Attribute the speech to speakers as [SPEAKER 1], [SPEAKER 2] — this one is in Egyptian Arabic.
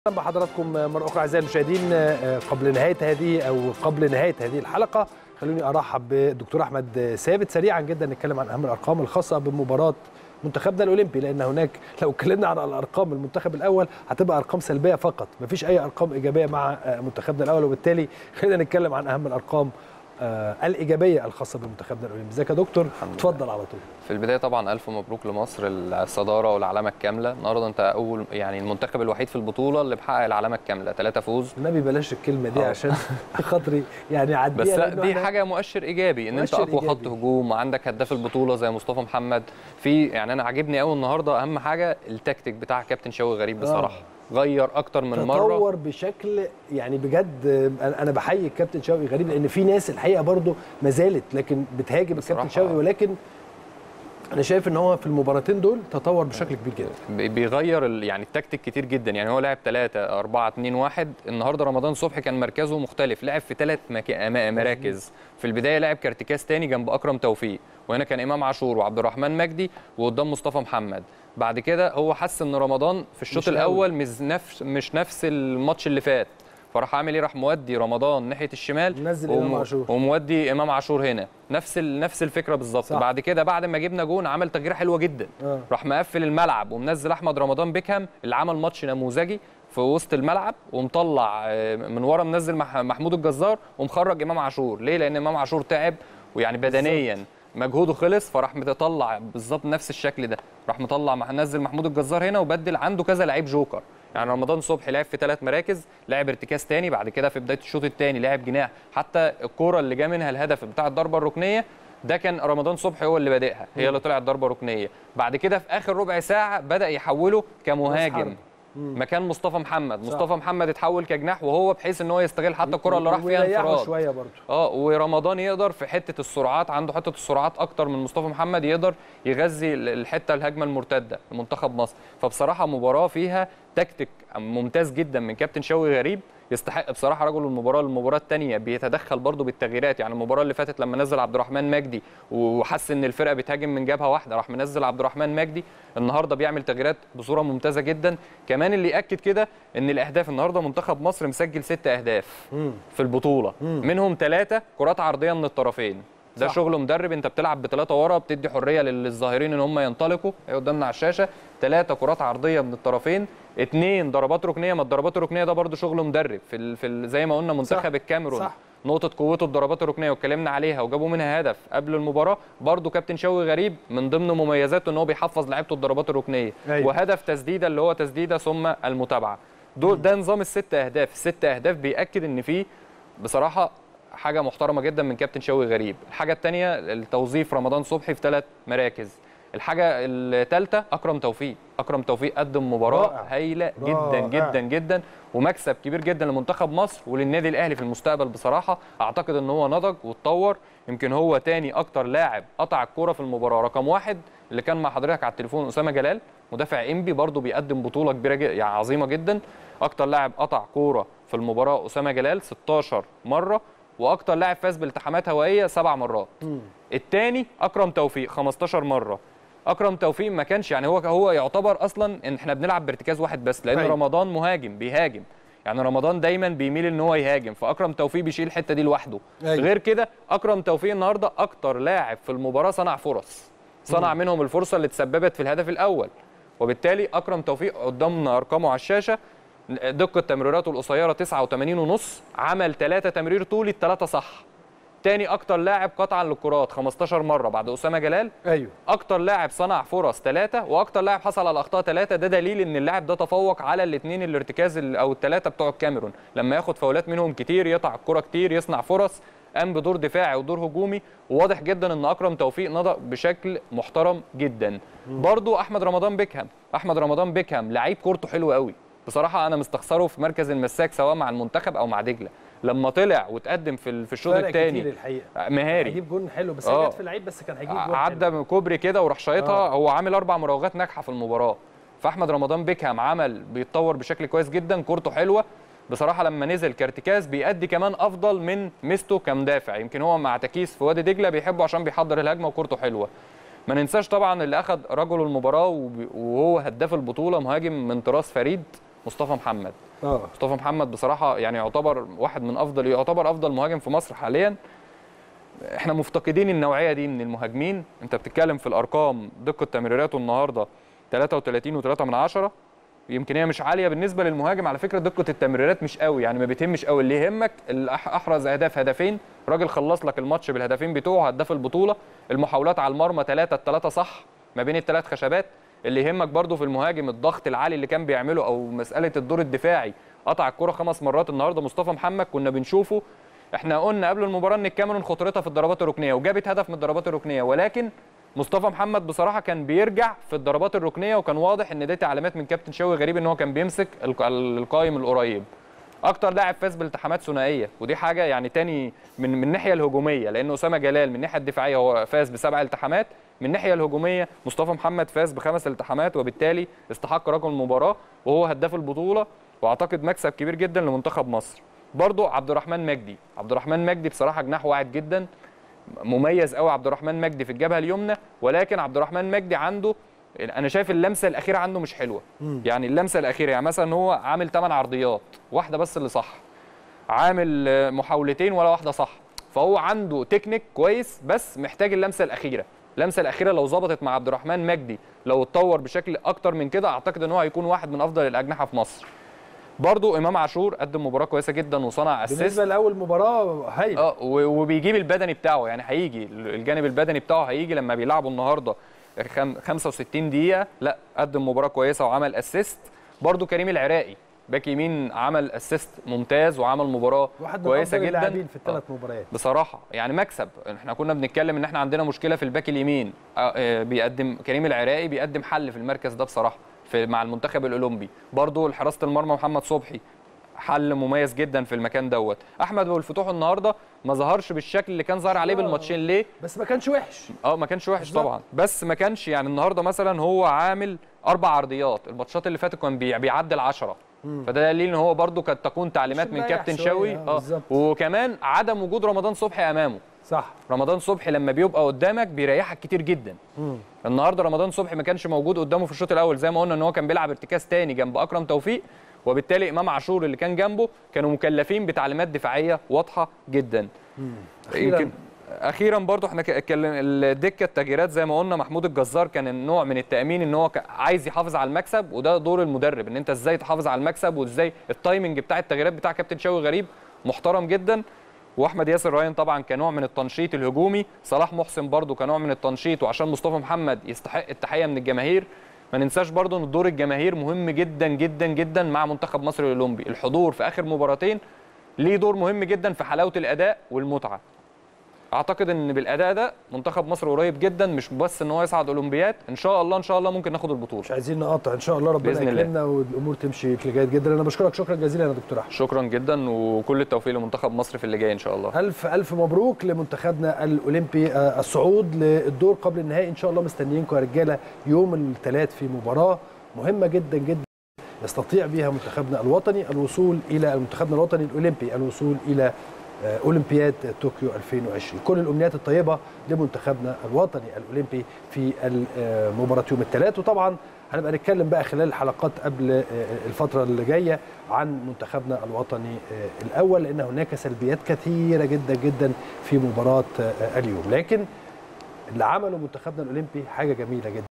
[SPEAKER 1] اهلا بحضراتكم مره اخرى اعزائي المشاهدين قبل نهايه هذه او قبل نهايه هذه الحلقه خلوني ارحب بالدكتور احمد ثابت سريعا جدا نتكلم عن اهم الارقام الخاصه بمباراه منتخبنا الاولمبي لان هناك لو اتكلمنا عن الارقام المنتخب الاول هتبقى ارقام سلبيه فقط مفيش اي ارقام ايجابيه مع منتخبنا الاول وبالتالي خلينا نتكلم عن اهم الارقام آه الايجابيه الخاصه بمنتخبنا الاولمبي ازيك يا دكتور اتفضل على طول
[SPEAKER 2] في البدايه طبعا الف مبروك لمصر الصداره والعلامه الكامله النهارده انت اول يعني المنتخب الوحيد في البطوله اللي محقق العلامه الكامله ثلاثه فوز
[SPEAKER 1] النبي بلاش الكلمه دي عشان خاطري يعني عديها
[SPEAKER 2] بس لا دي حاجه مؤشر ايجابي ان انت اقوى خط هجوم وعندك هداف البطوله زي مصطفى محمد في يعني انا عاجبني قوي النهارده اهم حاجه التكتيك بتاع كابتن شوقي غريب بصراحه آه. غير اكتر من
[SPEAKER 1] تطور
[SPEAKER 2] مره
[SPEAKER 1] تطور بشكل يعني بجد انا بحيي الكابتن شوقي غريب لان في ناس الحقيقه برضو ما زالت لكن بتهاجم الكابتن شوقي ولكن انا شايف ان هو في المباراتين دول تطور بشكل كبير جدا
[SPEAKER 2] بيغير يعني التكتيك كتير جدا يعني هو لعب 3 4 2 1 النهارده رمضان صبحي كان مركزه مختلف لعب في ثلاث مراكز في البدايه لعب كارتكاس تاني جنب اكرم توفيق وهنا كان امام عاشور وعبد الرحمن مجدي وقدام مصطفى محمد بعد كده هو حس ان رمضان في الشوط الاول مش نفس مش نفس الماتش اللي فات فراح عامل ايه راح مودي رمضان ناحيه الشمال
[SPEAKER 1] نزل امام عاشور
[SPEAKER 2] ومودي امام عاشور هنا نفس نفس الفكره بالظبط بعد كده بعد ما جبنا جون عمل تغيير حلوه جدا
[SPEAKER 1] آه.
[SPEAKER 2] راح مقفل الملعب ومنزل احمد رمضان بيكهام اللي عمل ماتش نموذجي في وسط الملعب ومطلع من ورا منزل محمود الجزار ومخرج امام عاشور ليه لان امام عاشور تعب ويعني بدنيا بالزبط. مجهوده خلص فراح مطلع بالظبط نفس الشكل ده راح مطلع نزل محمود الجزار هنا وبدل عنده كذا لعيب جوكر يعني رمضان صبحي لعب في ثلاث مراكز لعب ارتكاز تاني بعد كده في بدايه الشوط الثاني لعب جناح حتى الكوره اللي جا منها الهدف بتاع الضربه الركنيه ده كان رمضان صبحي هو اللي بادئها هي اللي طلعت ضربه ركنيه بعد كده في اخر ربع ساعه بدا يحوله كمهاجم مكان مصطفى محمد صح. مصطفى محمد اتحول كجناح وهو بحيث ان هو يستغل حتى الكره اللي راح فيها انفراد
[SPEAKER 1] شويه برضه
[SPEAKER 2] اه ورمضان يقدر في حته السرعات عنده حته السرعات اكتر من مصطفى محمد يقدر يغذي الحته الهجمه المرتده لمنتخب مصر فبصراحه مباراه فيها تكتيك ممتاز جدا من كابتن شوقي غريب يستحق بصراحه رجل المباراه المباراه الثانيه بيتدخل برضه بالتغييرات يعني المباراه اللي فاتت لما نزل عبد الرحمن مجدي وحس ان الفرقه بتهاجم من جبهه واحده راح منزل عبد الرحمن مجدي النهارده بيعمل تغييرات بصوره ممتازه جدا كمان اللي ياكد كده ان الاهداف النهارده منتخب مصر مسجل ست اهداف
[SPEAKER 1] مم.
[SPEAKER 2] في البطوله
[SPEAKER 1] مم.
[SPEAKER 2] منهم ثلاثه كرات عرضيه من الطرفين ده صح. شغل مدرب انت بتلعب بثلاثه ورا بتدي حريه للظاهرين ان هم ينطلقوا اهي قدامنا على الشاشه ثلاثه كرات عرضيه من الطرفين اثنين ضربات ركنيه ما الضربات الركنيه ده برده شغل مدرب في ال... في ال... زي ما قلنا منتخب الكاميرون
[SPEAKER 1] صح.
[SPEAKER 2] نقطه قوته الضربات الركنيه واتكلمنا عليها وجابوا منها هدف قبل المباراه برده كابتن شوقي غريب من ضمن مميزاته ان هو بيحفظ لعيبته الضربات الركنيه
[SPEAKER 1] أيوة.
[SPEAKER 2] وهدف تسديده اللي هو تسديده ثم المتابعه دول ده نظام الست اهداف الست اهداف بياكد ان في بصراحه حاجه محترمه جدا من كابتن شوقي غريب الحاجه الثانيه التوظيف رمضان صبحي في ثلاث مراكز الحاجه الثالثه اكرم توفيق اكرم توفيق قدم مباراه هايله جدا جدا جدا ومكسب كبير جدا لمنتخب مصر وللنادي الاهلي في المستقبل بصراحه اعتقد ان هو نضج واتطور يمكن هو تاني اكتر لاعب قطع الكوره في المباراه رقم واحد اللي كان مع حضرتك على التليفون اسامه جلال مدافع انبي برضه بيقدم بطوله كبيره جدا يعني عظيمه جدا اكتر لاعب قطع كوره في المباراه اسامه جلال 16 مره واكتر لاعب فاز بالتحامات هوائيه سبع مرات الثاني اكرم توفيق 15 مره اكرم توفيق ما كانش يعني هو هو يعتبر اصلا ان احنا بنلعب بارتكاز واحد بس لان
[SPEAKER 1] أيوة.
[SPEAKER 2] رمضان مهاجم بيهاجم يعني رمضان دايما بيميل ان هو يهاجم فاكرم توفيق بيشيل الحته دي لوحده
[SPEAKER 1] أيوة.
[SPEAKER 2] غير كده اكرم توفيق النهارده اكتر لاعب في المباراه صنع فرص صنع
[SPEAKER 1] مم.
[SPEAKER 2] منهم الفرصه اللي تسببت في الهدف الاول وبالتالي اكرم توفيق قدامنا ارقامه على الشاشه دقه تمريراته القصيره 89 ونص عمل ثلاثه تمرير طولي الثلاثه صح تاني اكتر لاعب قطعا للكرات 15 مره بعد اسامه جلال
[SPEAKER 1] ايوه
[SPEAKER 2] اكتر لاعب صنع فرص ثلاثه واكتر لاعب حصل على اخطاء ثلاثه ده دليل ان اللاعب ده تفوق على الاثنين الارتكاز او الثلاثه بتوع الكاميرون لما ياخد فاولات منهم كتير يقطع الكره كتير يصنع فرص قام بدور دفاعي ودور هجومي وواضح جدا ان اكرم توفيق نضج بشكل محترم جدا برضو احمد رمضان بيكهام احمد رمضان بيكهام لعيب كورته حلو قوي بصراحه انا مستخسره في مركز المساك سواء مع المنتخب او مع دجله لما طلع وتقدم في في الشوط الثاني مهاري
[SPEAKER 1] هيجيب جون حلو بس هي جت في اللعيب بس كان هيجيب جون
[SPEAKER 2] عدى من كوبري كده وراح شايطها هو عامل اربع مراوغات ناجحه في المباراه فاحمد رمضان بيكهام عمل بيتطور بشكل كويس جدا كورته حلوه بصراحه لما نزل كارتكاز بيأدي كمان افضل من ميستو كمدافع يمكن هو مع تكيس في وادي دجله بيحبه عشان بيحضر الهجمه وكورته حلوه ما ننساش طبعا اللي اخذ رجل المباراه وهو هداف البطوله مهاجم من طراز فريد مصطفى محمد
[SPEAKER 1] اه
[SPEAKER 2] مصطفى محمد بصراحه يعني يعتبر واحد من افضل يعتبر افضل مهاجم في مصر حاليا احنا مفتقدين النوعيه دي من المهاجمين انت بتتكلم في الارقام دقه تمريراته النهارده 33 و3 من عشرة يمكن هي مش عاليه بالنسبه للمهاجم على فكره دقه التمريرات مش قوي يعني ما بيتهمش قوي اللي يهمك اللي أح- احرز اهداف هدفين راجل خلص لك الماتش بالهدفين بتوعه هداف البطوله المحاولات على المرمى ثلاثه الثلاثه صح ما بين الثلاث خشبات اللي يهمك برضو في المهاجم الضغط العالي اللي كان بيعمله او مساله الدور الدفاعي قطع الكره خمس مرات النهارده مصطفى محمد كنا بنشوفه احنا قلنا قبل المباراه ان الكاميرون خطورتها في الضربات الركنيه وجابت هدف من الضربات الركنيه ولكن مصطفى محمد بصراحه كان بيرجع في الضربات الركنيه وكان واضح ان دي تعليمات من كابتن شوقي غريب ان هو كان بيمسك الق- القايم القريب اكتر لاعب فاز بالالتحامات ثنائيه ودي حاجه يعني تاني من من الناحيه الهجوميه لان اسامه جلال من الناحيه الدفاعيه هو فاز بسبع التحامات من الناحيه الهجوميه مصطفى محمد فاز بخمس التحامات وبالتالي استحق رقم المباراه وهو هداف البطوله واعتقد مكسب كبير جدا لمنتخب مصر برضو عبد الرحمن مجدي عبد الرحمن مجدي بصراحه جناح واعد جدا مميز قوي عبد الرحمن مجدي في الجبهه اليمنى ولكن عبد الرحمن مجدي عنده انا شايف اللمسه الاخيره عنده مش حلوه يعني اللمسه الاخيره يعني مثلا هو عامل 8 عرضيات واحده بس اللي صح عامل آه، محاولتين ولا واحده صح فهو عنده تكنيك كويس بس محتاج اللمسه الاخيره اللمسه الاخيره لو ظبطت مع عبد الرحمن مجدي لو اتطور بشكل اكتر من كده اعتقد ان هو هيكون واحد من افضل الاجنحه في مصر برضو امام عاشور قدم مباراه كويسه جدا وصنع اسيست
[SPEAKER 1] بالنسبه لاول مباراه هايل
[SPEAKER 2] اه و- وبيجيب البدني بتاعه يعني هيجي الجانب البدني بتاعه هيجي لما بيلعبوا النهارده خم- 65 دقيقه لا قدم مباراه كويسه وعمل اسيست برضو كريم العراقي باك يمين عمل اسيست ممتاز وعمل مباراه
[SPEAKER 1] واحد من
[SPEAKER 2] كويسه
[SPEAKER 1] افضل
[SPEAKER 2] جدا
[SPEAKER 1] اللاعبين في
[SPEAKER 2] آه.
[SPEAKER 1] الثلاث مباريات
[SPEAKER 2] بصراحه يعني مكسب احنا كنا بنتكلم ان احنا عندنا مشكله في الباك اليمين آه، آه، بيقدم كريم العراقي بيقدم حل في المركز ده بصراحه في مع المنتخب الاولمبي برضو حراسه المرمى محمد صبحي حل مميز جدا في المكان دوت احمد ابو الفتوح النهارده ما ظهرش بالشكل اللي كان ظاهر عليه
[SPEAKER 1] آه.
[SPEAKER 2] بالماتشين ليه
[SPEAKER 1] بس ما كانش وحش
[SPEAKER 2] اه ما كانش وحش
[SPEAKER 1] بالظبط.
[SPEAKER 2] طبعا بس ما كانش يعني النهارده مثلا هو عامل اربع عرضيات الماتشات اللي فاتت كان بي- بيعدل 10 فده دليل ان هو برضو كانت تكون تعليمات
[SPEAKER 1] مش
[SPEAKER 2] من
[SPEAKER 1] مريح
[SPEAKER 2] كابتن
[SPEAKER 1] شوية،
[SPEAKER 2] شوقي
[SPEAKER 1] آه،
[SPEAKER 2] اه
[SPEAKER 1] بالظبط.
[SPEAKER 2] وكمان عدم وجود رمضان صبحي امامه
[SPEAKER 1] صح
[SPEAKER 2] رمضان صبحي لما بيبقى قدامك بيريحك كتير جدا
[SPEAKER 1] مم.
[SPEAKER 2] النهارده رمضان صبحي ما كانش موجود قدامه في الشوط الاول زي ما قلنا ان هو كان بيلعب ارتكاز تاني جنب اكرم توفيق وبالتالي امام عاشور اللي كان جنبه كانوا مكلفين بتعليمات دفاعيه واضحه جدا
[SPEAKER 1] أخيراً.
[SPEAKER 2] يمكن اخيرا برضو احنا ك- اتكلم الدكه التغييرات زي ما قلنا محمود الجزار كان النوع من التامين ان هو ك- عايز يحافظ على المكسب وده دور المدرب ان انت ازاي تحافظ على المكسب وازاي التايمنج بتاع التغييرات بتاع كابتن شوقي غريب محترم جدا واحمد ياسر ريان طبعا كنوع من التنشيط الهجومي صلاح محسن برضو كنوع من التنشيط وعشان مصطفى محمد يستحق التحيه من الجماهير ما ننساش برضو ان دور الجماهير مهم جدا جدا جدا مع منتخب مصر الاولمبي الحضور في اخر مباراتين ليه دور مهم جدا في حلاوه الاداء والمتعه اعتقد ان بالاداء ده منتخب مصر قريب جدا مش بس ان هو يصعد اولمبياد ان شاء الله ان شاء الله ممكن ناخد البطوله
[SPEAKER 1] مش عايزين نقاطع ان شاء الله ربنا
[SPEAKER 2] بإذن الله.
[SPEAKER 1] يكرمنا والامور تمشي بشكل جيد جدا انا بشكرك شكرا جزيلا يا دكتور احمد
[SPEAKER 2] شكرا جدا وكل التوفيق لمنتخب مصر في اللي جاي ان شاء الله
[SPEAKER 1] الف الف مبروك لمنتخبنا الاولمبي آه، الصعود للدور قبل النهائي ان شاء الله مستنيينكم يا رجاله يوم الثلاث في مباراه مهمه جدا جدا يستطيع بها منتخبنا الوطني الوصول الى منتخبنا الوطني الاولمبي الوصول الى آه، اولمبياد طوكيو 2020 كل الامنيات الطيبه لمنتخبنا الوطني الاولمبي في مباراه يوم الثلاث وطبعا هنبقى نتكلم بقى خلال الحلقات قبل آه، الفتره اللي جايه عن منتخبنا الوطني آه، الاول لان هناك سلبيات كثيره جدا جدا في مباراه آه، اليوم لكن اللي عمله منتخبنا الاولمبي حاجه جميله جدا